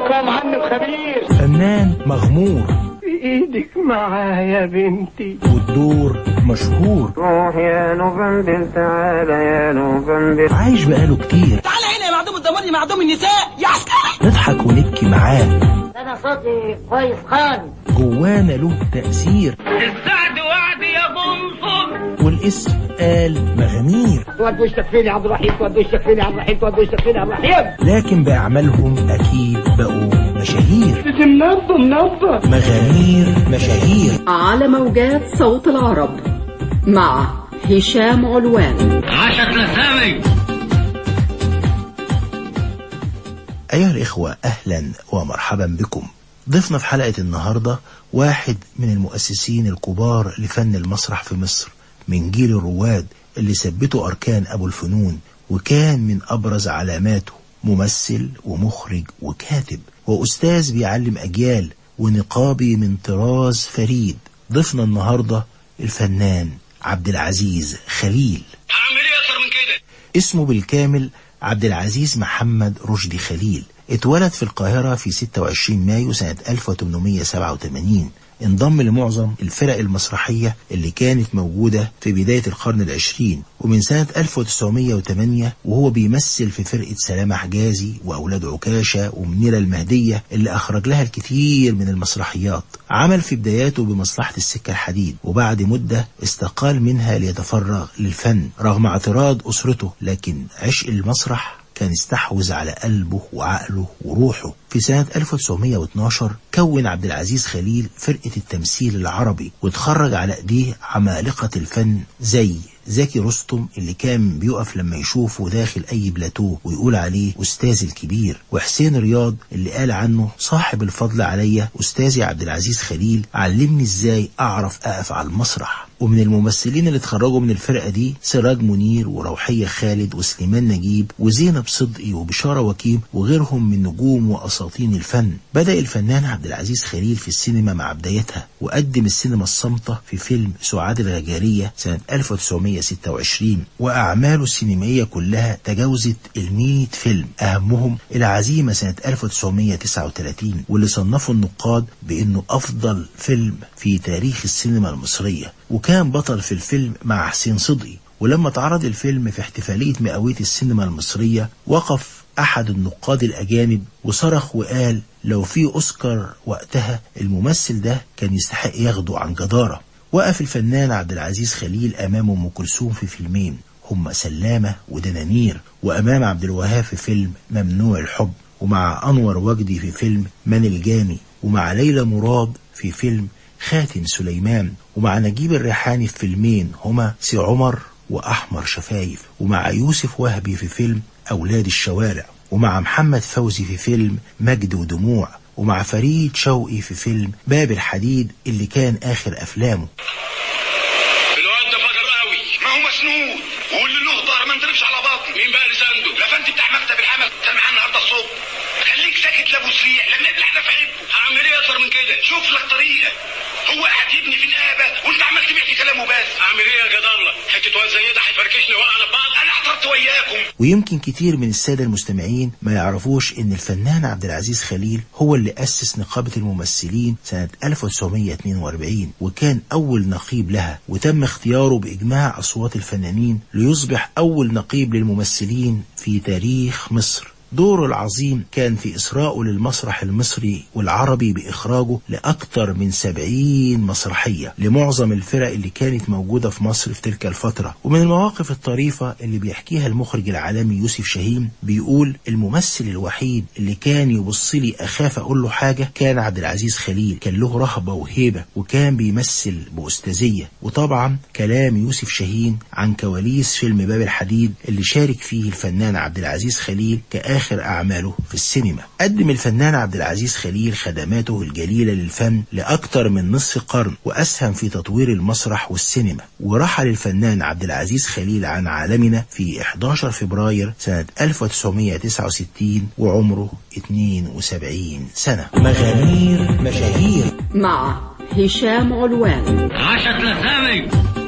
شكرا يا معلم خبير فنان مغمور ايدك معايا يا بنتي والدور مشهور روح يا نوفمبر تعالى يا نوفمبر عايش بقاله كتير تعالى هنا يا معدوم الدمار يا معدوم النساء يا عسكري نضحك ونبكي معاه انا صوتي كويس خالص جوانا له تأثير السعد وعد يا بنصر والاسم قال مغامير تود وشك فين يا عبد الرحيم تود وشك فين يا عبد الرحيم تود وشك فين يا عبد الرحيم لكن بأعمالهم أكيد بقوا مشاهير منظم منظم مغامير مشاهير على موجات صوت العرب مع هشام علوان عشق لسامي أيها الإخوة أهلا ومرحبا بكم ضيفنا في حلقة النهاردة واحد من المؤسسين الكبار لفن المسرح في مصر من جيل الرواد اللي ثبتوا أركان أبو الفنون وكان من أبرز علاماته ممثل ومخرج وكاتب وأستاذ بيعلم أجيال ونقابي من طراز فريد ضيفنا النهاردة الفنان عبد العزيز خليل هعمل ايه اكتر من كده اسمه بالكامل عبد العزيز محمد رشدي خليل اتولد في القاهرة في 26 مايو سنة 1887 انضم لمعظم الفرق المسرحية اللي كانت موجودة في بداية القرن العشرين ومن سنة 1908 وهو بيمثل في فرقة سلامة حجازي وأولاد عكاشة ومنيرة المهدية اللي أخرج لها الكثير من المسرحيات عمل في بداياته بمصلحة السكة الحديد وبعد مدة استقال منها ليتفرغ للفن رغم اعتراض أسرته لكن عشق المسرح كان استحوذ على قلبه وعقله وروحه في سنة 1912 كون عبد العزيز خليل فرقة التمثيل العربي واتخرج على ايديه عمالقة الفن زي زكي رستم اللي كان بيقف لما يشوفه داخل اي بلاتو ويقول عليه استاذ الكبير وحسين رياض اللي قال عنه صاحب الفضل عليا استاذي عبد العزيز خليل علمني ازاي اعرف اقف على المسرح ومن الممثلين اللي اتخرجوا من الفرقة دي سراج منير وروحية خالد وسليمان نجيب وزينب صدقي وبشارة وكيم وغيرهم من نجوم وأساطين الفن بدأ الفنان عبد العزيز خليل في السينما مع بدايتها وقدم السينما الصامتة في فيلم سعاد الغجارية سنة 1926 وأعماله السينمائية كلها تجاوزت المية فيلم أهمهم العزيمة سنة 1939 واللي صنفوا النقاد بأنه أفضل فيلم في تاريخ السينما المصرية وكان بطل في الفيلم مع حسين صدقي ولما اتعرض الفيلم في احتفالية مئوية السينما المصرية وقف أحد النقاد الأجانب وصرخ وقال لو في أوسكار وقتها الممثل ده كان يستحق ياخده عن جدارة وقف الفنان عبد العزيز خليل أمام أم كلثوم في فيلمين هما سلامة ودنانير وأمام عبد الوهاب في فيلم ممنوع الحب ومع أنور وجدي في فيلم من الجاني ومع ليلى مراد في فيلم خاتم سليمان ومع نجيب الريحاني في فيلمين هما سي عمر وأحمر شفايف ومع يوسف وهبي في فيلم أولاد الشوارع ومع محمد فوزي في فيلم مجد ودموع ومع فريد شوقي في فيلم باب الحديد اللي كان آخر أفلامه الواد ده فجر قوي ما هو مسنود واللي له ظهر ما نضربش على بطنه مين بقى اللي سنده لفنت بتاع مكتب العمل كان معاه النهارده الصبح خليك ساكت لابو سريع لما نبلع احنا في عيبه هعمل ايه اكتر من كده شوف لك طريقه هو قاعد يبني في الغابه وانت عمال تبيع كلامه بس اعمل ايه يا جدع الله حته واد زي ده هيفركشني وقعنا ببعض انا حضرت وياكم ويمكن كتير من السادة المستمعين ما يعرفوش ان الفنان عبد العزيز خليل هو اللي أسس نقابة الممثلين سنة 1942 وكان أول نقيب لها وتم اختياره بإجماع أصوات الفنانين ليصبح أول نقيب للممثلين في تاريخ مصر دوره العظيم كان في إسراءه للمسرح المصري والعربي بإخراجه لأكثر من سبعين مسرحية لمعظم الفرق اللي كانت موجودة في مصر في تلك الفترة ومن المواقف الطريفة اللي بيحكيها المخرج العالمي يوسف شاهين بيقول الممثل الوحيد اللي كان يبص لي أخاف أقول له حاجة كان عبد العزيز خليل كان له رهبة وهيبة وكان بيمثل بأستاذية وطبعا كلام يوسف شاهين عن كواليس فيلم باب الحديد اللي شارك فيه الفنان عبد العزيز خليل كآخر آخر أعماله في السينما قدم الفنان عبد العزيز خليل خدماته الجليلة للفن لأكثر من نصف قرن وأسهم في تطوير المسرح والسينما ورحل الفنان عبد العزيز خليل عن عالمنا في 11 فبراير سنة 1969 وعمره 72 سنة مغامير مشاهير مع هشام علوان عشق لسامي